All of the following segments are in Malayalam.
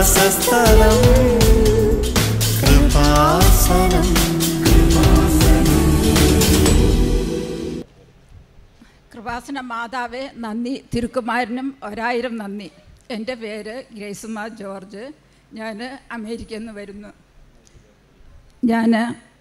വാസസ്ഥലം കൃപാസനം കൃപാസന മാതാവേ നന്ദി തിരുക്കുമാരനും ഒരായിരം നന്ദി എൻ്റെ പേര് ഗ്രേസുമ ജോർജ് ഞാൻ അമേരിക്കയിൽ നിന്ന് വരുന്നു ഞാൻ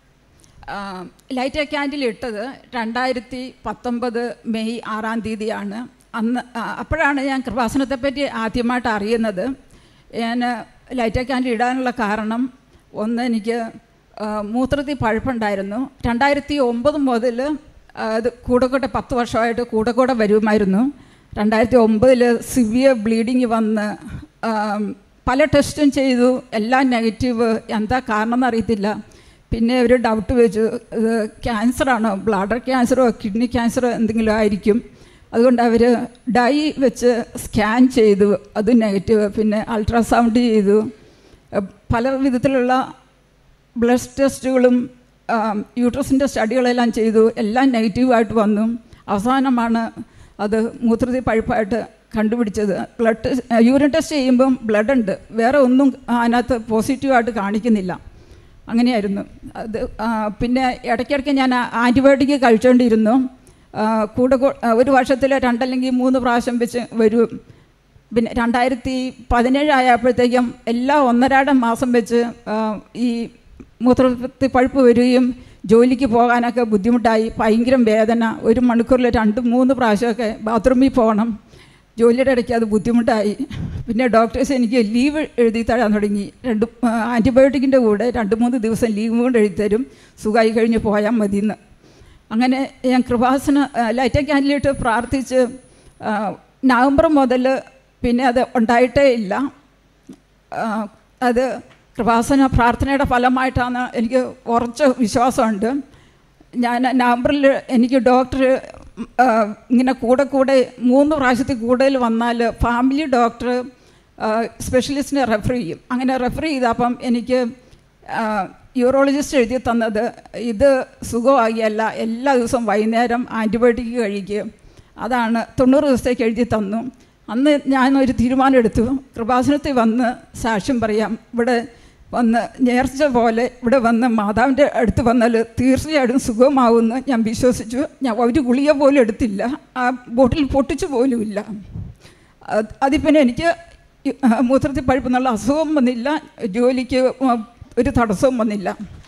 ലൈറ്റ് ക്യാൻഡിൽ ഇട്ടത് രണ്ടായിരത്തി പത്തൊമ്പത് മെയ് ആറാം തീയതിയാണ് അന്ന് ആ, അപ്പോഴാണ് ഞാൻ കൃപാസനത്തെപ്പറ്റി ആദ്യമായിട്ട് അറിയുന്നത് ഞാൻ ലൈറ്റ് ക്യാൻഡിൽ ഇടാനുള്ള കാരണം ഒന്ന് എനിക്ക് ആ, മൂത്രത്തിൽ പഴുപ്പുണ്ടായിരുന്നു രണ്ടായിരത്തി ഒമ്പത് മുതൽ അത് കൂടെ കൂടെ പത്ത് വർഷമായിട്ട് കൂടെ കൂടെ വരുമായിരുന്നു രണ്ടായിരത്തി ഒമ്പതിൽ സിവിയർ ബ്ലീഡിങ് വന്ന് ആം, പല ടെസ്റ്റും ചെയ്തു എല്ലാം നെഗറ്റീവ് എന്താ കാരണം എന്നറിയത്തില്ല പിന്നെ ഒരു ഡൗട്ട് വെച്ചു ഇത് ക്യാൻസറാണോ ബ്ലാഡർ ക്യാൻസറോ കിഡ്നി ക്യാൻസറോ എന്തെങ്കിലും ആയിരിക്കും അതുകൊണ്ട് അവർ ഡൈ വെച്ച് സ്കാൻ ചെയ്തു അത് നെഗറ്റീവ് പിന്നെ അൾട്രാസൗണ്ട് ചെയ്തു എഹ് പല വിധത്തിലുള്ള ബ്ലഡ് ടെസ്റ്റുകളും യൂട്രസിൻ്റെ സ്റ്റഡികളെല്ലാം ചെയ്തു എല്ലാം നെഗറ്റീവായിട്ട് വന്നു അവസാനമാണ് അത് മൂത്രത്തിൽ പഴുപ്പായിട്ട് കണ്ടുപിടിച്ചത് ബ്ലഡ് യൂറിൻ ടെസ്റ്റ് ചെയ്യുമ്പം ബ്ലഡ് ഉണ്ട് വേറെ ഒന്നും അതിനകത്ത് പോസിറ്റീവായിട്ട് കാണിക്കുന്നില്ല അങ്ങനെയായിരുന്നു അത് ആ, പിന്നെ ഇടയ്ക്കിടയ്ക്ക് ഞാൻ ആൻറ്റിബയോട്ടിക് കഴിച്ചുകൊണ്ടിരുന്നു ആ, കൂടെ കൂ- ആ, ഒരു വർഷത്തിൽ രണ്ടല്ലെങ്കിൽ മൂന്ന് പ്രാവശ്യം വെച്ച് വരും പിന്നെ രണ്ടായിരത്തി പതിനേഴ് ആയപ്പോഴത്തേക്കും എല്ലാ ഒന്നരാടം മാസം വെച്ച് ആ, ഈ മൂത്രത്തിൽ പഴുപ്പ് വരികയും ജോലിക്ക് പോകാനൊക്കെ ബുദ്ധിമുട്ടായി ഭയങ്കര വേദന ഒരു മണിക്കൂറിൽ രണ്ട് മൂന്ന് പ്രാവശ്യമൊക്കെ ബാത്റൂമിൽ പോകണം ജോലിയുടെ ഇടയ്ക്ക് അത് ബുദ്ധിമുട്ടായി പിന്നെ ഡോക്ടേഴ്സ് എനിക്ക് ലീവ് എഴുതി തരാൻ തുടങ്ങി രണ്ട് ആൻറ്റിബയോട്ടിക്കിൻ്റെ കൂടെ രണ്ട് മൂന്ന് ദിവസം ലീവ് കൊണ്ട് എഴുതി തരും സുഖമായി കഴിഞ്ഞ് പോയാൽ മതിയെന്ന് അങ്ങനെ ഞാൻ കൃപാസന ലൈറ്റ് ക്യാൻഡിലിട്ട് പ്രാർത്ഥിച്ച് ആ, നവംബർ മുതൽ പിന്നെ അത് ഉണ്ടായിട്ടേ ഇല്ല ആ, അത് കൃപാസന പ്രാർത്ഥനയുടെ ഫലമായിട്ടാണ് എനിക്ക് ഉറച്ച വിശ്വാസമുണ്ട് ഞാൻ നവംബറിൽ എനിക്ക് ഡോക്ടർ ആ, ഇങ്ങനെ കൂടെ കൂടെ മൂന്ന് പ്രാവശ്യത്തിൽ കൂടുതൽ വന്നാൽ ഫാമിലി ഡോക്ടർ സ്പെഷ്യലിസ്റ്റിനെ റെഫർ ചെയ്യും അങ്ങനെ റെഫർ ചെയ്തപ്പം എനിക്ക് യൂറോളജിസ്റ്റ് എഴുതി തന്നത് ഇത് സുഖമാകിയല്ല എല്ലാ ദിവസവും വൈകുന്നേരം ആൻറ്റിബയോട്ടിക് കഴിക്കുക അതാണ് തൊണ്ണൂറ് ദിവസത്തേക്ക് എഴുതി തന്നു അന്ന് ഞാനൊരു തീരുമാനം എടുത്തു കൃപാസനത്തിൽ വന്ന് സാക്ഷ്യം പറയാം ഇവിടെ വന്ന് നേർച്ച പോലെ ഇവിടെ വന്ന് മാതാവിൻ്റെ അടുത്ത് വന്നാൽ തീർച്ചയായിട്ടും സുഖമാവുമെന്ന് ഞാൻ വിശ്വസിച്ചു ഞാൻ ഒരു ഗുളിക പോലും എടുത്തില്ല ആ ബോട്ടിൽ പൊട്ടിച്ചു പോലുമില്ല അത് അതിൽ പിന്നെ എനിക്ക് ഈ, ആ, മൂത്രത്തിൽ പഴുപ്പെന്നുള്ള അസുഖം വന്നില്ല ജോലിക്ക് ഉം, ഒരു തടസ്സവും വന്നില്ല